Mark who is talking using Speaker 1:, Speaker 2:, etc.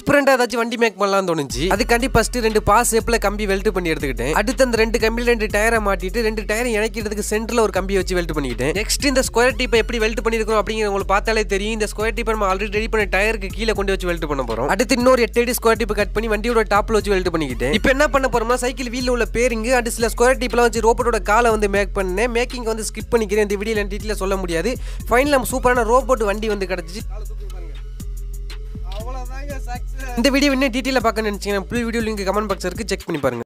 Speaker 1: டிஃப்ரெண்டா ஏதாச்சும் வண்டி மேக் பண்ணலாம் தோணுச்சு அதுக்காண்டி ஃபர்ஸ்ட் ரெண்டு பாஸ் ஷேப்ல கம்பி வெல்ட் பண்ணி எடுத்துக்கிட்டேன் அடுத்து அந்த ரெண்டு கம்பியில ரெண்டு டயரை மாட்டிட்டு ரெண்டு டயரை இணைக்கிறதுக்கு சென்டர்ல ஒரு கம்பி வச்சு வெல்ட் பண்ணிக்கிட்டேன் நெக்ஸ்ட் இந்த ஸ்கொயர் டிப்பை எப்படி வெல்ட் பண்ணிருக்கோம் அப்படிங்கிற உங்களுக்கு பார்த்தாலே தெரியும் இந்த ஸ்கொயர் டிப்பை நம்ம ஆல்ரெடி ரெடி பண்ண டயருக்கு கீழே கொண்டு வச்சு வெல்ட் பண்ண போறோம் அடுத்து இன்னொரு எட்டு அடி ஸ்கொயர் டிப் கட் பண்ணி வண்டியோட டாப்ல வச்சு வெல்ட் பண்ணிக்கிட்டேன் இப்போ என்ன பண்ண போறோம்னா சைக்கிள் வீல்ல உள்ள பேரிங் அண்ட் சில ஸ்கொயர் டிப்லாம் வச்சு ரோபோட்டோட காலை வந்து மேக் பண்ணேன் மேக்கிங் வந்து ஸ்கிப் பண்ணிக்கிறேன் இந்த வீடியோ டீட்டெயில் சொல்ல முடியாது ஃபைனல் நம்ம சூப்பரான ரோபோட் வண்டி வந்து கிடச்சிச்சு
Speaker 2: அவ்வளோதாங்க சக்ஸஸ்
Speaker 1: இந்த வீடியோ இன்னும் டீட்டெயிலாக பார்க்க நினச்சிங்கன்னா full video link comment box இருக்கு செக் பண்ணி பாருங்க